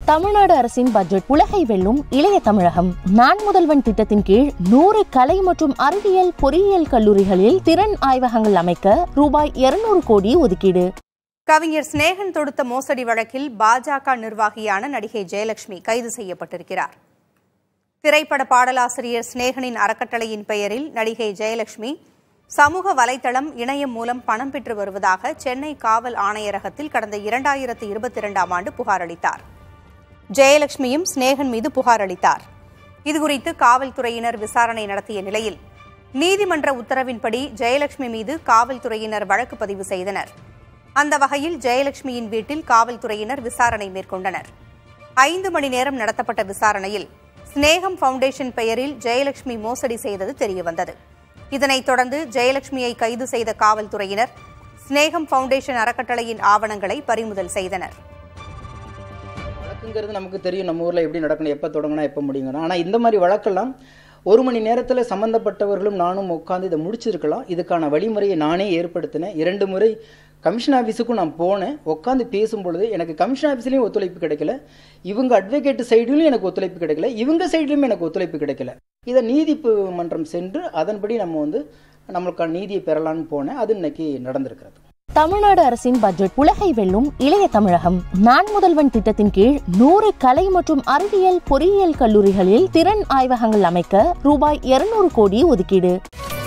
தமிழ்நாடு அரசின் பட்ஜெட் உலகை வெல்லும் இளைய தமிழகம் நான் முதல்வன் திட்டத்தின் கீழ் நூறு கலை மற்றும் அறிவியல் பொறியியல் கல்லூரிகளில் திறன் ஆய்வகங்கள் அமைக்க ரூபாய் இருநூறு கோடி ஒதுக்கீடு கவிஞர் சிநேகன் தொடுத்த மோசடி வழக்கில் பாஜக நிர்வாகியான நடிகை ஜெயலட்சுமி கைது செய்யப்பட்டிருக்கிறார் திரைப்பட பாடலாசிரியர் சிநேகனின் அறக்கட்டளையின் பெயரில் நடிகை ஜெயலட்சுமி சமூக வலைதளம் இணையம் மூலம் பணம் பெற்று வருவதாக சென்னை காவல் ஆணையரகத்தில் கடந்த இரண்டாயிரத்து இருபத்தி இரண்டாம் ஆண்டு புகார் அளித்தார் ஜெயலட்சுமியும் சிநேகன் மீது புகார் அளித்தார் இதுகுறித்து காவல்துறையினர் விசாரணை நடத்திய நிலையில் நீதிமன்ற உத்தரவின்படி ஜெயலட்சுமி மீது காவல்துறையினர் வழக்கு பதிவு செய்தனர் அந்த வகையில் ஜெயலட்சுமியின் வீட்டில் காவல்துறையினர் விசாரணை மேற்கொண்டனர் ஐந்து மணி நேரம் நடத்தப்பட்ட விசாரணையில் ஸ்னேகம் ஃபவுண்டேஷன் பெயரில் ஜெயலட்சுமி மோசடி செய்தது தெரியவந்தது இதனைத் தொடர்ந்து ஜெயலட்சுமியை கைது செய்த காவல்துறையினர் ஸ்னேகம் ஃபவுண்டேஷன் அறக்கட்டளையின் ஆவணங்களை பறிமுதல் செய்தனர் வழக்குங்கிறது நமக்கு தெரியும் நம்ம ஊரில் எப்படி நடக்கணும் எப்போ தொடங்கணும் எப்போ முடியணும் ஆனால் இந்த மாதிரி வழக்கெல்லாம் ஒரு மணி நேரத்தில் சம்மந்தப்பட்டவர்களும் நானும் உட்காந்து இதை முடிச்சிருக்கலாம் இதுக்கான வழிமுறையை நானே ஏற்படுத்தினேன் இரண்டு முறை கமிஷன் ஆஃபீஸுக்கும் நான் போனேன் உட்காந்து பேசும்பொழுது எனக்கு கமிஷன் ஆஃபீஸ்லேயும் ஒத்துழைப்பு கிடைக்கல இவங்க அட்வொகேட் சைடுலையும் எனக்கு ஒத்துழைப்பு கிடைக்கல இவங்க சைடுலையும் எனக்கு ஒத்துழைப்பு கிடைக்கல இதை நீதி மன்றம் சென்று அதன்படி நம்ம வந்து நம்மளுக்கான நீதியை பெறலான்னு போனேன் அது இன்னைக்கு நடந்திருக்கிறது தமிழ்நாடு அரசின் பட்ஜெட் உலகை வெல்லும் இளைய தமிழகம் நான் முதல்வன் திட்டத்தின் கீழ் நூறு கலை மற்றும் அறிவியல் பொறியியல் கல்லூரிகளில் திறன் ஆய்வகங்கள் அமைக்க ரூபாய் இருநூறு கோடி ஒதுக்கீடு